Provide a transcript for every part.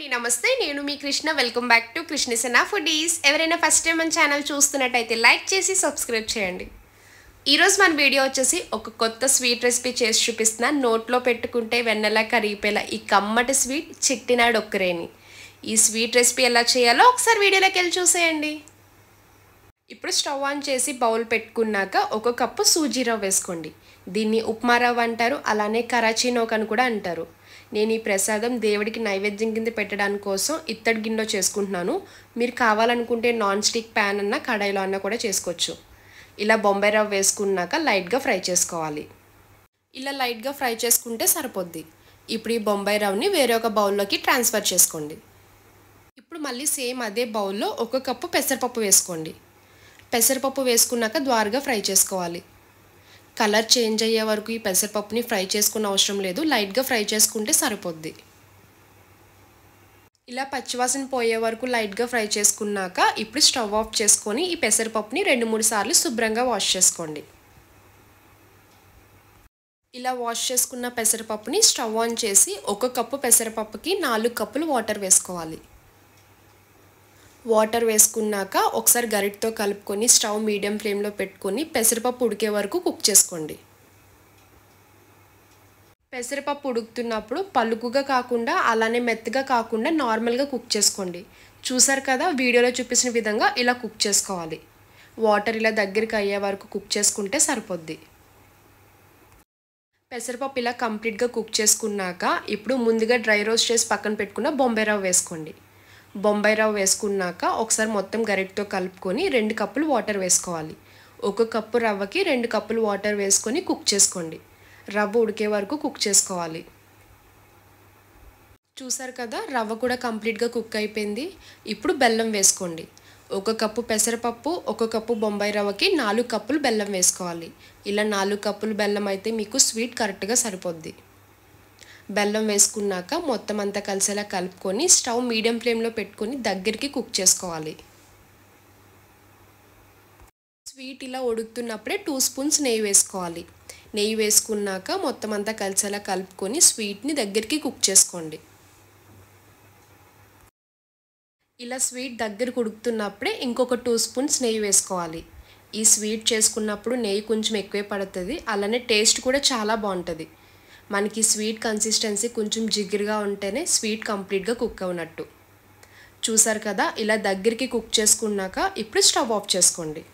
అండి నమస్తే నేను మీ Krishna welcome back to Krishnasena foodies ఎవరైనా ఫస్ట్ టైం మన ఛానల్ చూస్తున్నట్టయితే లైక్ చేసి సబ్స్క్రైబ్ చేయండి ఈరోజు మన వీడియో వచ్చేసి ఒక కొత్త స్వీట్ రెసిపీ చేసి చూపిస్తున్నా నోట్లో పెట్టుకుంటే వెన్నెలా కరిగిపోయేలా ఈ కమ్మటి స్వీట్ చిట్టినాడు ఒక్కరేని ఈ స్వీట్ రెసిపీ ఎలా చేయాలో ఒకసారి వీడియోలోకి వెళ్ళి చూసేయండి ఇప్పుడు స్టవ్ ఆన్ చేసి బౌల్ పెట్టుకున్నాక ఒక కప్పు సూజీ రవ్వ వేసుకోండి దీన్ని ఉప్మా రవ్వ అంటారు అలానే కరాచీ నోక్ అని కూడా అంటారు నేను ఈ ప్రసాదం దేవుడికి నైవేద్యం కింద పెట్టడానికి కోసం ఇత్తడి గిన్నెలో చేసుకుంటున్నాను మీరు కావాలనుకుంటే నాన్ స్టిక్ ప్యాన్ అన్న కడాయిలో అన్న కూడా చేసుకోవచ్చు ఇలా బొంబాయి రవ్వ వేసుకున్నాక లైట్గా ఫ్రై చేసుకోవాలి ఇలా లైట్గా ఫ్రై చేసుకుంటే సరిపోద్ది ఇప్పుడు ఈ బొంబాయి రవ్వని వేరే ఒక బౌల్లోకి ట్రాన్స్ఫర్ చేసుకోండి ఇప్పుడు మళ్ళీ సేమ్ అదే బౌల్లో ఒక కప్పు పెసరపప్పు వేసుకోండి పెసరపప్పు వేసుకున్నాక ద్వారగా ఫ్రై చేసుకోవాలి కలర్ చేంజ్ అయ్యే వరకు ఈ పెసరపప్పుని ఫ్రై చేసుకున్న అవసరం లేదు లైట్గా ఫ్రై చేసుకుంటే సరిపోద్ది ఇలా పచ్చివాసన పోయే వరకు లైట్గా ఫ్రై చేసుకున్నాక ఇప్పుడు స్టవ్ ఆఫ్ చేసుకొని ఈ పెసరపప్పుని రెండు మూడు సార్లు శుభ్రంగా వాష్ చేసుకోండి ఇలా వాష్ చేసుకున్న పెసరపప్పుని స్టవ్ ఆన్ చేసి ఒక కప్పు పెసరపప్పుకి నాలుగు కప్పులు వాటర్ వేసుకోవాలి వాటర్ వేసుకున్నాక ఒకసారి గరిటతో కలుపుకొని స్టవ్ మీడియం ఫ్లేమ్లో పెట్టుకొని పెసరపప్పు ఉడికే వరకు కుక్ చేసుకోండి పెసరపప్పు ఉడుకుతున్నప్పుడు పలుకుగా కాకుండా అలానే మెత్తగా కాకుండా నార్మల్గా కుక్ చేసుకోండి చూసారు కదా వీడియోలో చూపించిన విధంగా ఇలా కుక్ చేసుకోవాలి వాటర్ ఇలా దగ్గరికి అయ్యే వరకు కుక్ చేసుకుంటే సరిపోద్ది పెసరపప్పు ఇలా కంప్లీట్గా కుక్ చేసుకున్నాక ఇప్పుడు ముందుగా డ్రై రోస్ట్ చేసి పక్కన పెట్టుకున్న బొంబాయి రవ్వ వేసుకోండి బొంబాయి రవ్వ వేసుకున్నాక ఒకసారి మొత్తం గరిటతో కలుపుకొని రెండు కప్పులు వాటర్ వేసుకోవాలి ఒక కప్పు రవ్వకి రెండు కప్పులు వాటర్ వేసుకొని కుక్ చేసుకోండి రవ్వ ఉడికే వరకు కుక్ చేసుకోవాలి చూసారు కదా రవ్వ కూడా కంప్లీట్గా కుక్ అయిపోయింది ఇప్పుడు బెల్లం వేసుకోండి ఒక కప్పు పెసరపప్పు ఒక కప్పు బొంబాయి రవ్వకి నాలుగు కప్పులు బెల్లం వేసుకోవాలి ఇలా నాలుగు కప్పులు బెల్లం అయితే మీకు స్వీట్ కరెక్ట్గా సరిపోద్ది బెల్లం వేసుకున్నాక మొత్తం అంతా కలిసేలా కలుపుకొని స్టవ్ మీడియం ఫ్లేమ్లో పెట్టుకొని దగ్గరికి కుక్ చేసుకోవాలి స్వీట్ ఇలా ఉడుకుతున్నప్పుడే టూ స్పూన్స్ నెయ్యి వేసుకోవాలి నెయ్యి వేసుకున్నాక మొత్తం అంతా కలిసేలా కలుపుకొని స్వీట్ని దగ్గరికి కుక్ చేసుకోండి ఇలా స్వీట్ దగ్గరకు ఉడుకుతున్నప్పుడే ఇంకొక టూ స్పూన్స్ నెయ్యి వేసుకోవాలి ఈ స్వీట్ చేసుకున్నప్పుడు నెయ్యి కొంచెం ఎక్కువే పడుతుంది అలానే టేస్ట్ కూడా చాలా బాగుంటుంది మనకి స్వీట్ కన్సిస్టెన్సీ కొంచెం జిగ్గిరిగా ఉంటేనే స్వీట్ కంప్లీట్గా కుక్ అవునట్టు చూసారు కదా ఇలా దగ్గరికి కుక్ చేసుకున్నాక ఇప్పుడు స్టవ్ ఆఫ్ చేసుకోండి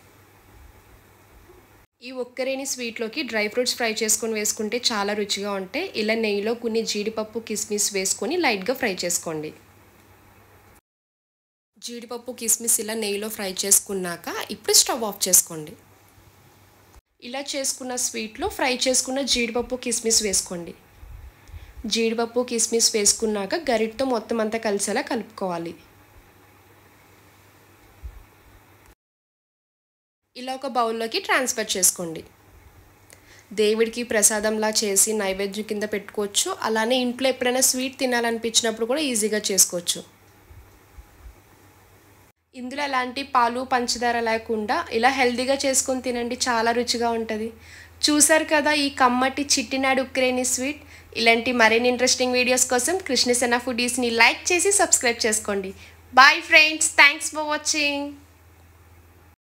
ఈ ఒక్కరేని స్వీట్లోకి డ్రై ఫ్రూట్స్ ఫ్రై చేసుకొని వేసుకుంటే చాలా రుచిగా ఉంటాయి ఇలా నెయ్యిలో కొన్ని జీడిపప్పు కిస్మిస్ వేసుకొని లైట్గా ఫ్రై చేసుకోండి జీడిపప్పు కిస్మిస్ ఇలా నెయ్యిలో ఫ్రై చేసుకున్నాక ఇప్పుడు స్టవ్ ఆఫ్ చేసుకోండి ఇలా చేసుకున్న స్వీట్లో ఫ్రై చేసుకున్న జీడిపప్పు కిస్మిస్ వేసుకోండి జీడిపప్పు కిస్మిస్ వేసుకున్నాక గరిటతో మొత్తం అంతా కలిసేలా కలుపుకోవాలి ఇలా ఒక బౌల్లోకి ట్రాన్స్ఫర్ చేసుకోండి దేవుడికి ప్రసాదంలా చేసి నైవేద్యం కింద పెట్టుకోవచ్చు అలానే ఇంట్లో ఎప్పుడైనా స్వీట్ తినాలనిపించినప్పుడు కూడా ఈజీగా చేసుకోవచ్చు ఇందులో ఎలాంటి పాలు పంచదార లేకుండా ఇలా హెల్తీగా చేసుకొని తినండి చాలా రుచిగా ఉంటుంది చూసారు కదా ఈ కమ్మటి చిట్టినాడు ఉక్రేని స్వీట్ ఇలాంటి మరిన్ని ఇంట్రెస్టింగ్ వీడియోస్ కోసం కృష్ణసేన ఫుడీస్ని లైక్ చేసి సబ్స్క్రైబ్ చేసుకోండి bye friends thanks for watching